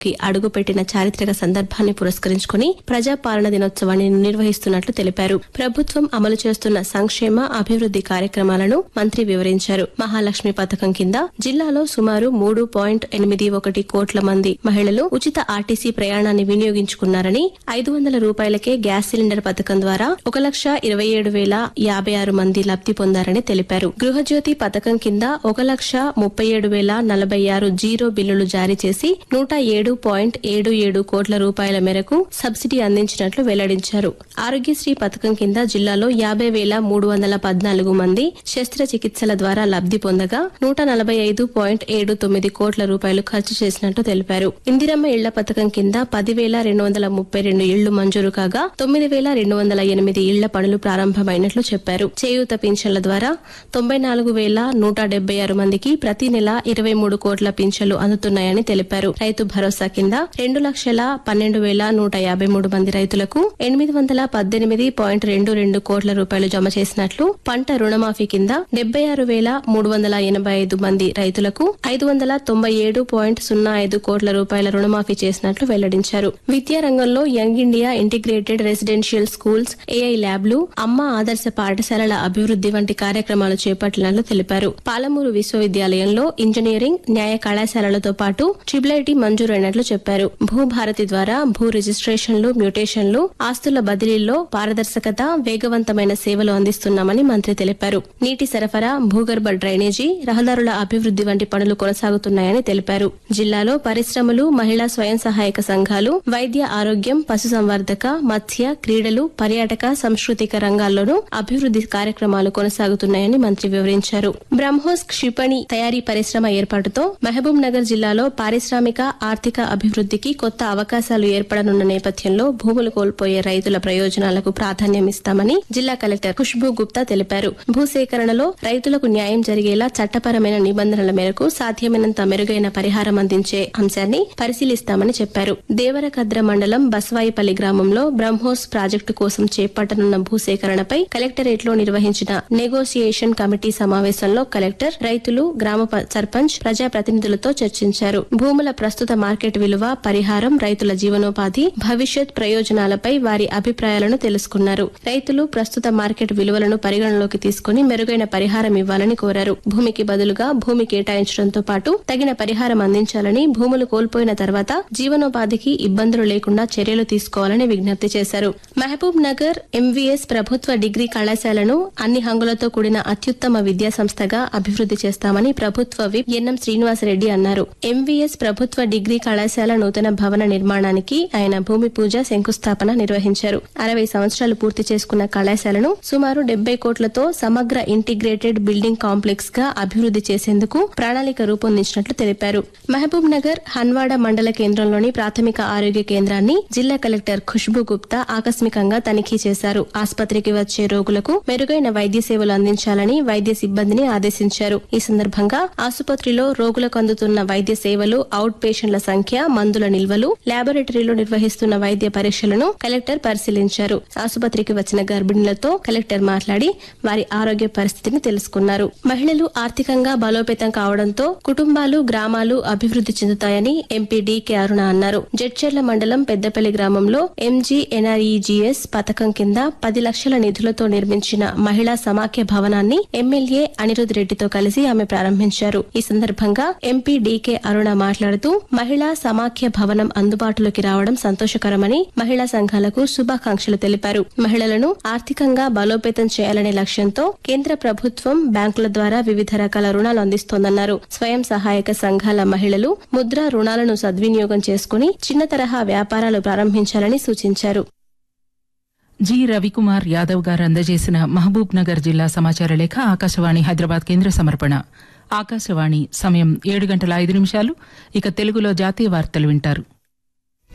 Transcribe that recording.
కి అడుగుపెట్టిన చారిత్రక సందర్భాన్ని పురస్కరించుకుని ప్రజాపాలన దినోత్సవాన్ని నిర్వహిస్తున్నట్లు తెలిపారు ప్రభుత్వం అమలు చేస్తున్న సంక్షేమ అభివృద్ది కార్యక్రమాలను మంత్రి వివరించారు మహాలక్ష్మి పథకం కింద జిల్లాలో సుమారు మూడు పాయింట్ ఎనిమిది ఒకటి కోట్ల మంది మహిళలు ఉచిత ఆర్టీసీ ప్రయాణాన్ని వినియోగించుకున్నారని ఐదు వందల రూపాయలకే గ్యాస్ సిలిండర్ పథకం ద్వారా ఒక లక్ష ఇరవై ఏడు వేల యాభై ఆరు మంది లబ్ది పొందారని తెలిపారు గృహజ్యోతి పథకం కింద ఒక లక్ష ముప్పై ఏడు వేల నలభై ఆరు జీరో బిల్లులు జారీ చేసి నూట ఏడు పాయింట్ ఏడు ఏడు కోట్ల రూపాయల మేరకు సబ్సిడీ అందించినట్లు వెల్లడించారు ఆరోగ్యశ్రీ పథకం కింద జిల్లాలో యాభై వేల మూడు వందల పద్నాలుగు మంది శస్త్రచికిత్సల ద్వారా లబ్ది పొందగా నూట నలభై ఐదు పాయింట్ ఏడు తొమ్మిది కోట్ల రూపాయలు ఖర్చు చేసినట్టు తెలిపారు ఇందిరమ్మ ఇళ్ల పథకం కింద పదివేల రెండు వందల ముప్పై రెండు ఇళ్లు మంజూరు కాగా తొమ్మిది వేల రెండు వందల ఎనిమిది ఇళ్ల పనులు ప్రారంభమైనట్లు చెప్పారు చేయూత పింఛన్ల ద్వారా తొంభై నాలుగు వేల నూట డెబ్బై ఆరు మందికి ప్రతి నెల ఇరవై మూడు కోట్ల పింఛన్లు అందుతున్నాయని తెలిపారు రైతు భరోసా కింద రెండు లక్షల పన్నెండు వేల నూట యాభై మూడు మంది రైతులకు ఎనిమిది వందల పద్దెనిమిది పాయింట్ రెండు రెండు కోట్ల రూపాయలు జమ చేసినట్లు పంట రుణమాఫీ కింద డెబ్బై ఆరు వేల మూడు వందల ఎనభై ఐదు మంది రైతులకు ఐదు వందల తొంభై ఏడు పాయింట్ సున్నా ఐదు కోట్ల రూపాయల రుణమాఫీ చేసినట్లు వెల్లడించారు విద్యా రంగంలో young India integrated residential schools AI ల్యాబ్లు అమ్మ ఆదర్శ పాఠశాలల అభివృద్ది వంటి కార్యక్రమాలు చేపట్టినట్లు తెలిపారు పాలమూరు విశ్వవిద్యాలయంలో ఇంజనీరింగ్ న్యాయ కళాశాలలతో పాటు ట్రిపుల్ ఐటీ మంజూరైనట్లు చెప్పారు భూభారతి ద్వారా భూ రిజిస్ట్రేషన్లు మ్యూటేషన్లు ఆస్తుల బదిలీల్లో పారదర్శకత వేగవంతమైన సేవలు అందిస్తున్నామని మంత్రి తెలిపారు నీటి సరఫరా భూగర్భ డ్రైనేజీ రహదారుల అభివృద్ది వంటి పనులు కొనసాగుతున్నాయని తెలిపారు జిల్లాలో పరిశ్రమలు మహిళా స్వయం సహాయక సంఘాలు వైద్య ఆరోగ్యం పశుసంవర్ధక మత్స్య క్రీడలు పర్యాటక సాంస్కృతిక రంగాల్లోనూ అభివృద్ది కార్యక్రమాలు కొనసాగుతున్నాయని మంత్రి వివరించారు బ్రహ్మోస్ క్షిపణి తయారీ పరిశ్రమ ఏర్పాటుతో మహబూబ్ నగర్ జిల్లాలో పారిశ్రామిక ఆర్థిక అభివృద్దికి కొత్త అవకాశాలు ఏర్పడనున్న నేపథ్యంలో భూములు కోల్పోయే రైతుల ప్రయోజనాలకు ప్రాధాన్యం ఇస్తామని జిల్లా కలెక్టర్ ఖుష్బూ గుప్తా తెలిపారు భూసేకరణలో రైతులకు న్యాయం జరిగేలా చట్టపరమైన నిబంధనల మేరకు సాధ్యమైనంత మెరుగైన పరిహారం అందించే అంశాన్ని పరిశీలిస్తామని చెప్పారు దేవరకద్ర మండలం బస్వాయిపల్లి గ్రామంలో బ్రహ్మోస్ ప్రాజెక్టు కోసం చేపట్టనున్న భూసేకరణపై కలెక్టరేట్ లో నిర్వహించిన నెగోసియేషన్ కమిటీ సమావేశంలో కలెక్టర్ రైతులు గ్రామ ప- సర్పంచ్ ప్రజాప్రతినిధులతో చర్చించారు భూముల ప్రస్తుత మార్కెట్ విలువ పరిహారం రైతుల జీవనోపాధి భవిష్యత్ ప్రయోజనాలపై వారి అభిప్రాయాలను తెలుసుకున్నారు రైతులు ప్రస్తుత మార్కెట్ విలువలను పరిగణలోకి తీసుకుని మెరుగైన పరిహారం ఇవ్వాలని కోరారు భూమికి బదులుగా భూమి కేటాయించడంతో పాటు తగిన పరిహారం అందించాలని భూములు కోల్పోయిన తర్వాత జీవనోపాధికి ఇబ్బందులు లేకుండా చర్యలు తీసుకోవాలని విజ్ఞప్తి చేశారు మహబూబ్ నగర్ ఎంవీఎస్ ప్రభుత్వ డిగ్రీ కళాశాలను అన్ని హంగులతో కూడిన అత్యుత్తమ విద్యా సంస్థగా అభివృద్ది చేస్తామని ప్రభుత్వ విప్ ఎన్ఎం శ్రీనివాసరెడ్డి అన్నారు ఎంవీఎస్ ప్రభుత్వ డిగ్రీ కళాశాల నూతన భవన నిర్మాణానికి ఆయన భూమి పూజ శంకుస్థాపన నిర్వహించారు అరవై సంవత్సరాలు పూర్తి చేసుకున్న కళాశాలను సుమారు డెబ్బై కోట్లతో సమగ్ర ఇంటిగ్రేటెడ్ బిల్డింగ్ కాంప్లెక్స్ గా అభివృద్ది చేసేందుకు ప్రణాళిక రూపొందించినట్లు తెలిపారు మహబూబ్ నగర్ హన్వాడ మండల కేంద్రంలోని ప్రాథమిక ఆరోగ్య కేంద్రాన్ని జిల్లా కలెక్టర్ ఖుష్బూ గుప్తా ఆకస్మికంగా తనిఖీ చేశారు ఆసుపత్రికి వచ్చే రోగులకు మెరుగైన వైద్య సేవలు అందించాలని వైద్య సిబ్బందిని ఆదేశించారు ఈ సందర్భంగా ఆసుపత్రిలో రోగులకు అందుతున్న వైద్య సేవలు అవుట్ పేషెంట్ల సంఖ్య మందుల నిల్వలు ల్యాబొరేటరీలో నిర్వహిస్తున్న వైద్య పరీక్షలను కలెక్టర్ పరిశీలించారు ఆసుపత్రికి వచ్చిన గర్భిణులతో కలెక్టర్ మాట్లాడి వారి ఆరోగ్య పరిస్థితిని తెలుసుకున్నారు మహిళలు ఆర్థికంగా బలోపేతం కావడంతో కుటుంబాలు గ్రామాలు అభివృద్ది చెందుతాయని ఎంపీ డీకే అరుణ అన్నారు జడ్చెర్ల మండలం పెద్దపల్లి గ్రామంలో ఎంజీ ఎన్ఆర్ఈజీఎస్ పథకం కింద పది లక్షల నిధులతో నిర్మించిన మహిళా సమాఖ్య భవనాన్ని ఎమ్మెల్యే అనిరుద్ రెడ్డితో కలిసి ఆమె ప్రారంభించారు ఈ సందర్భంగా ఎంపీ డీకే అరుణ మాట్లాడుతూ మహిళా సమాఖ్య భవనం అందుబాటులోకి రావడం సంతోషకరమని మహిళా సంఘాలకు శుభాకాంక్షలు తెలిపారు మహిళలను ఆర్థికంగా బలోపేతం చేయాలనే లక్ష్యంతో కేంద్ర ప్రభుత్వం బ్యాంకుల ద్వారా వివిధ రకాల రుణాలు అందిస్తోందన్నారు స్వయం సహాయక సంఘాల మహిళలు ముద్రా రుణాలను సద్వినియోగం చేసుకుని చిన్న తరహా వ్యాపారాలు ప్రారంభించాలని సూచించారు జి రవికుమార్ యాదవ్ గారు అందజేసిన మహబూబ్ నగర్ జిల్లా సమాచార లేఖ ఆకాశవాణి హైదరాబాద్ కేంద్ర సమర్పణ ఆకాశవాణి సమయం ఏడు గంటల ఐదు నిమిషాలు ఇక తెలుగులో జాతీయ వార్తలు వింటారు